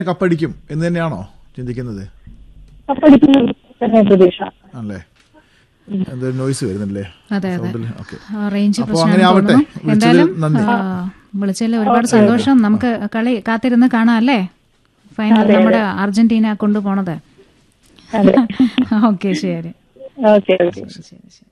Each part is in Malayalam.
കപ്പടിക്കും എന്ന് തന്നെയാണോ ചിന്തിക്കുന്നത് കപ്പടിക്കുന്ന തന്നെ പ്രതീക്ഷ ആണല്ലേ എന്തൊരു നോയ്സ് വരുന്നില്ലേ അതെ അതെ സൗണ്ടിൽ ഓക്കെ ആ, റേഞ്ച് അപ്പോ പ്രശ്നം അങ്ങനെ ആവട്ടെ. വിളിച്ചതിൽ എന്തായാലും നന്ദി. ആ, വിളിച്ചതിൽ ഒരുപാട് സന്തോഷം നമുക്ക് കളി കാത്തിരുന്ന് കാണാം അല്ലേ ഫൈനൽ നമ്മുടെ അർജന്റീന കൊണ്ടുപോണത് അതെ ഓക്കെ ശരി ഓക്കെ ഓക്കെ ശരി ശരി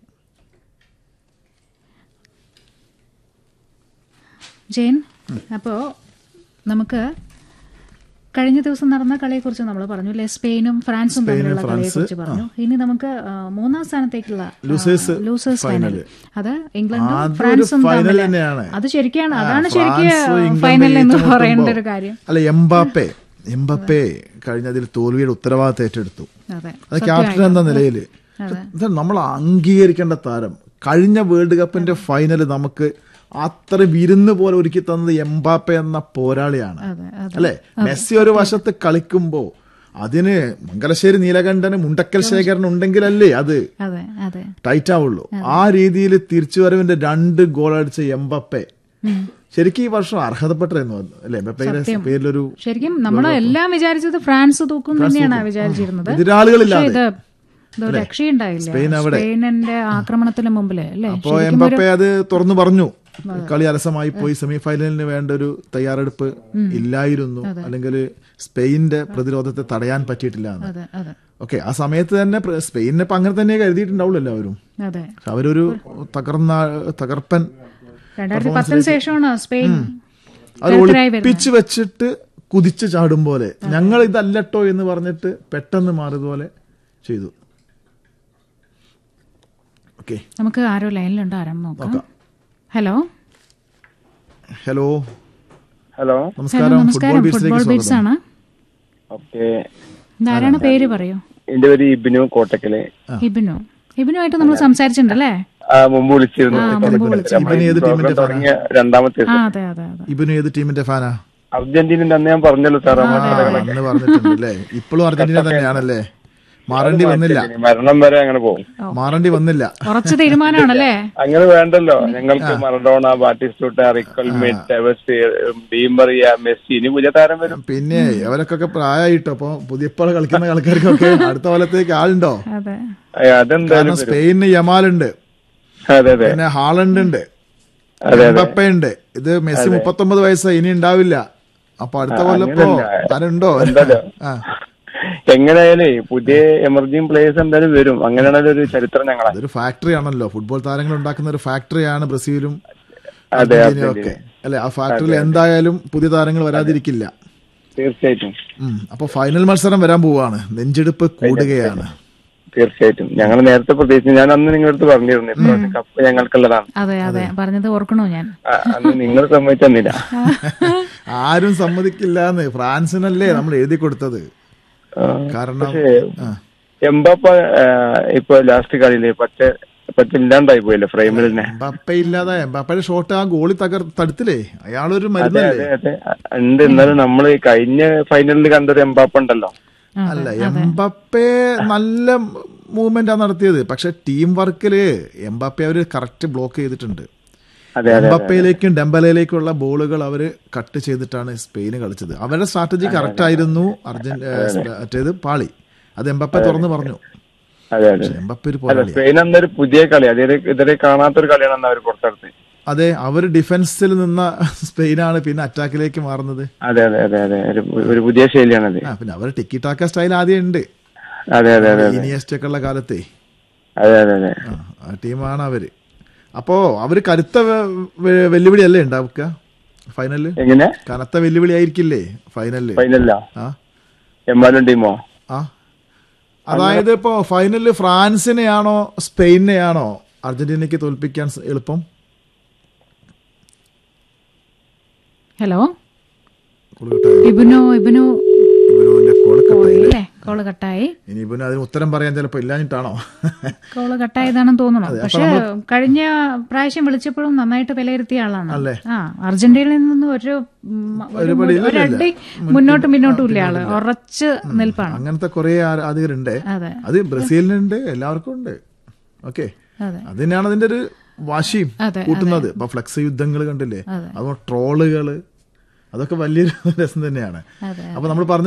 ജെയിൻ അപ്പോ നമുക്ക് കഴിഞ്ഞ ദിവസം നടന്ന കളയെ കുറിച്ച് നമ്മൾ പറഞ്ഞു അല്ലെ സ്പെയിനും ഫ്രാൻസും തമ്മിലുള്ള കളയെ കുറിച്ച് പറഞ്ഞു ഇനി നമുക്ക് ആ, മൂന്നാം സ്ഥാനത്തേക്കുള്ള ലൂസേഴ്സ് ലൂസേഴ്സ് ഫൈനൽ അത് ഇംഗ്ലണ്ടും അതൊരു ഫ്രാൻസും ഫൈനൽ തമ്മിൽ തന്നെയാണ് അത് ശരിക്കാണ് ആ, അതാണ് ഫ്രാൻസ് ശരിക്കും ഇംഗ്ലണ്ട് ഫൈനൽ എന്ന് ഏറ്റുമുട്ടുമ്പോ- പറയേണ്ട ഒരു കാര്യം അല്ല എംബാപ്പെ എംബാപ്പെ കഴിഞ്ഞതിൽ തോൽവിയുടെ ഉത്തരവാദിത്തം ഏറ്റെടുത്തു അതെ അത് ക്യാപ്റ്റൻ എന്ന നിലയിൽ ഇത് നമ്മൾ അംഗീകരിക്കേണ്ട താരം കഴിഞ്ഞ വേൾഡ് കപ്പിന്റെ ഫൈനൽ നമുക്ക് അത്ര വിരുന്ന് പോലെ ഒരുക്കി തന്നത് എംബാപ്പെ എന്ന പോരാളിയാണ് അതെ അതെ അല്ലെ മെസ്സി ഒരു വശത്ത് കളിക്കുമ്പോ അതിന് മംഗലശ്ശേരി നീലകണ്ഠന് മുണ്ടക്കൽ ശേഖരൻ ഉണ്ടെങ്കിലല്ലേ അത് അതെ അതെ ടൈറ്റ് ആവുള്ളൂ ആ രീതിയിൽ തിരിച്ചുവരവിന്റെ രണ്ട് ഗോൾ അടിച്ച എംബപ്പെ ശരിക്കും ഈ വർഷം അർഹതപ്പെട്ടിരുന്നു അല്ലെ എംബപ്പയുടെ പേരിലൊരു ശരിക്കും നമ്മൾ എല്ലാം വിചാരിച്ചത് ഫ്രാൻസ് തൂക്കും തന്നെയാണ് വിചാരിച്ചിരുന്നത് പക്ഷേ എതിരാളികളില്ലാതെ ഇത് ഇത് രക്ഷയുണ്ടായില്ല സ്പെയിൻ അവിടെ. സ്പെയിനിന്റെ ആക്രമണത്തിന് മുമ്പില് അല്ലേ അപ്പോ എംബപ്പെ അത് തുറന്നു പറഞ്ഞു കളി അലസമായി പോയി സെമി ഫൈനലിന് വേണ്ട ഒരു തയ്യാറെടുപ്പ് ഇല്ലായിരുന്നു അല്ലെങ്കിൽ സ്പെയിനിന്റെ പ്രതിരോധത്തെ തടയാൻ പറ്റിയിട്ടില്ല എന്ന് അതെ അതെ ഓക്കെ ആ സമയത്ത് തന്നെ പ്ര- സ്പെയിനിനെ ഇപ്പൊ അങ്ങനെ തന്നെ കരുതിയിട്ടുണ്ടാവുള്ളൂ എല്ലാവരും അതെ പക്ഷെ അവരൊരു തകർന്ന തകർപ്പൻ രണ്ടായിരത്തി പത്തിന് ശേഷമാണ് സ്പെയിൻ അത് കരുത്തരായി വരുന്നത്. ഒളിപ്പിച്ച് വെച്ചിട്ട് കുതിച്ച് ചാടും പോലെ ഞങ്ങൾ ഇതല്ലട്ടോ എന്ന് പറഞ്ഞിട്ട് പെട്ടെന്ന് മാറിയതുപോലെ ചെയ്തു ഓക്കെ നമുക്ക് ആരോ ലൈനിലുണ്ട് ആരാന്ന് നോക്കാം ഹലോ ഹലോ ഹലോ ഹലോ നമസ്കാരം ഫുട്ബോൾ നമസ്കാരം ബീച്ചിലേക്ക് ഫുട്ബോൾ ബീറ്റ്സ് സ്വാഗതം ആണ് ഓക്കെ ഇതാരാണ് പേര് പറയൂ എന്റെ പേര് ഇബിനു കോട്ടക്കല് ഇബിനു ഇബിനുമായിട്ട് നമ്മൾ സംസാരിച്ചിട്ടുണ്ടല്ലേ ആ മുമ്പ് വിളിച്ചിരുന്നു ആ, മുമ്പ് വിളിച്ചു. നമ്മൾ ഇബിനു ഏത് ഈ ടീമിന്റെ program തുടങ്ങിയ രണ്ടാമത്തെ ആ അതെ അതെ അതെ ഇബിനു ഏത് ടീമിന്റെ ഫാനാ അർജന്റീനന്റെ അന്ന് ഞാൻ പറഞ്ഞല്ലോ സാർ ആ, അന്ന് പറഞ്ഞിട്ടുണ്ട് അല്ലേ ഇപ്പോഴും അർജന്റീന തന്നെയാണല്ലേ മാറേണ്ടി വന്നില്ല മരണം വരെ അങ്ങനെ പോകും മാറേണ്ടി വന്നില്ല ഉറച്ച തീരുമാനമാണല്ലേ അങ്ങനെ വേണ്ടല്ലോ ഞങ്ങൾക്ക് മറഡോണ ബാറ്റിസ്റ്റൂട്ട റിക്കൽമെറ്റ് എവസ് ഡീംബറിയ മെസ്സി ഇനി പുതിയ താരം വരും പിന്നെ അവരൊക്കെ പ്രായമായിട്ടോ അപ്പൊ പുതിയപ്പോൾ കളിക്കുന്ന ആൾക്കാർക്കൊക്കെ അടുത്ത കൊല്ലത്തേക്ക് ആളുണ്ടോ അതെ ഏ, അതെന്തായാലും കാരണം സ്പെയിനിന് യമാലുണ്ട് അതെ അതെ പിന്നെ ഹാളണ്ട് ഉണ്ട് അതെ. എംബപ്പെ ഉണ്ട് ഇത് മെസ്സി മുപ്പത്തൊമ്പത് വയസ്സ് ഇനി ഉണ്ടാവില്ല അപ്പൊ അടുത്ത കൊല്ലപ്പോ താനുണ്ടോ ആ എങ്ങനെയായാലേ പുതിയ എമർജിങ് പ്ലേയേഴ്സ് എന്തായാലും വരും അങ്ങനെയാണല്ലോ ഒരു ചരിത്രം ഞങ്ങളെ അതൊരു ഫാക്ടറി ആണല്ലോ ഫുട്ബോൾ താരങ്ങൾ ഉണ്ടാക്കുന്ന ഒരു ഫാക്ടറിയാണ് ബ്രസീലും അതെ, അർജന്റീനയും ഒക്കെ അല്ലെ ആ ഫാക്ടറിയിൽ എന്തായാലും പുതിയ താരങ്ങൾ വരാതിരിക്കില്ല തീർച്ചയായിട്ടും ഉം. അപ്പൊ ഫൈനൽ മത്സരം വരാൻ പോവാണ് നെഞ്ചെടുപ്പ് കൂടുകയാണ് തീർച്ചയായിട്ടും ഞങ്ങൾ നേരത്തെ പ്രതീക്ഷിച്ചു ഞാൻ അന്ന് നിങ്ങളുടെ അടുത്ത് പറഞ്ഞിരുന്നു ഇപ്രാവശ്യം കപ്പ് ഞങ്ങൾക്കുള്ളതാണ് അതെ അതെ പറഞ്ഞത് ഓർക്കണോ ഞാൻ ആ, അന്ന് നിങ്ങൾ സമ്മതിച്ചു തന്നില്ല ആരും സമ്മതിക്കില്ല എന്ന് ഫ്രാൻസിനല്ലേ നമ്മൾ എഴുതി കൊടുത്തത് ആ, കാരണം പക്ഷേ ആ. എംബാപ്പ ആ, ഇപ്പൊ ലാസ്റ്റ് കളിയില് പച്ച പച്ച ഇല്ലാണ്ടായി പോയല്ലേ ഫ്രെയിമിൽ തന്നെ എംബാപ്പെ ഇല്ലാതെ എംബാപ്പയുടെ ഷോട്ട് ആ ഗോളി തകർ തടുത്തില്ലേ അയാളൊരു അതെ മരുന്നല്ലേ അതെ ഉണ്ട് എന്നാലും നമ്മള് കഴിഞ്ഞ ഫൈനലിൽ കണ്ടൊരു എംബാപ്പ ഉണ്ടല്ലോ അല്ല എംബാപ്പെ നല്ല മൂവ്മെന്റ് ആ നടത്തിയത് പക്ഷെ ടീം വർക്കില് എംബാപ്പെ അവര് കറക്റ്റ് ബ്ലോക്ക് ചെയ്തിട്ടുണ്ട് അതെ അതെ എംബാപ്പയിലേക്കും ഡെമ്പലയിലേക്കുള്ള ബോളുകൾ അവര് കട്ട് ചെയ്തിട്ടാണ് സ്പെയിന് കളിച്ചത് അവരുടെ സ്ട്രാറ്റജി കറക്റ്റ് ആയിരുന്നു അർജന്റ് മറ്റേത് പാളി അത് എംബാപ്പെ തുറന്നു പറഞ്ഞു അതെ അതെ പക്ഷെ എംബാപ്പെ ഒരു അല്ല പോരാളിയാ സ്പെയിൻ എന്നൊരു പുതിയ കളി അതേ ഇതുവരെ കാണാത്തൊരു കളിയാണ് അവർ പുറത്തെടുത്തത് അതെ അവർ ഡിഫൻസിൽ നിന്ന സ്പെയിനാണ് പിന്നെ അറ്റാക്കിലേക്ക് മാറുന്നത് അതെ അതെ അതെ അതെ ഒരു ഒരു പുതിയ ശൈലിയാണത് ആ പിന്നെ അവർ ടിക്കി ടാക്ക സ്റ്റൈൽ ആദ്യം ഉണ്ട് അതെ അതെ അതെ ഇനിയസ്റ്റ് ഒക്കെ ഉള്ള കാലത്തെ അതെ അതെ അതെ ആ, ആ ടീമാണ് അവര് അപ്പോ അവര് കരുത്ത വെ- വെ- വെല്ലുവിളിയല്ലേ ഉണ്ടാവുക ഫൈനലില് എങ്ങനെ കനത്ത വെല്ലുവിളി ആയിരിക്കില്ലേ ഫൈനലില് ഫൈനലില്ല ആ എമ്മാലും ടീമോ ആ അതായത് ഇപ്പോ ഫൈനലില് ഫ്രാൻസിനെയാണോ സ്പെയിനെയാണോ അർജന്റീനയ്ക്ക് തോൽപ്പിക്കാൻ സ- എളുപ്പം ഹലോ കോള് കട്ടായി. ഇബിനു ഇബിനു ഇവരുടെ കോള് കട്ടായി അല്ലേ കോള് കട്ടായി ഇനി ഇവന് അതിന് ഉത്തരം പറയാൻ ചിലപ്പോ ഇല്ലാഞ്ഞിട്ടാണോ കോള് കട്ടായതാണെന്ന് തോന്നുന്നു പക്ഷെ കഴിഞ്ഞ പ്രാവശ്യം വിളിച്ചപ്പോഴും നന്നായിട്ട് വിലയിരുത്തിയ ആളാണ് അല്ലേ? ആ അർജന്റീനയിൽ നിന്ന് ഒരു ഉം, ഒരു ഒരുപടി ഇല്ല, ഇല്ല, ഒരടി മുന്നോട്ടും പിന്നോട്ടും ഇല്ല ആള് ഉറച്ച് നിൽപ്പാണ് അങ്ങനത്തെ കുറെ ആരാധകരുണ്ട് അതെ അത് ബ്രസീലിനുണ്ട് എല്ലാവർക്കും ഉണ്ട് ഓക്കെ അതെ അത് തന്നെയാണ് അതിന്റെ ഒരു വാശിയും അതെ, കൂട്ടുന്നത് ഇപ്പൊ ഫ്ലക്സ് യുദ്ധങ്ങൾ കണ്ടില്ലേ അതെ. അതുപോലെ ട്രോളുകള് അതൊക്കെ വലിയൊരു രസം തന്നെയാണ് അതെ അപ്പൊ നമ്മൾ പറഞ്ഞ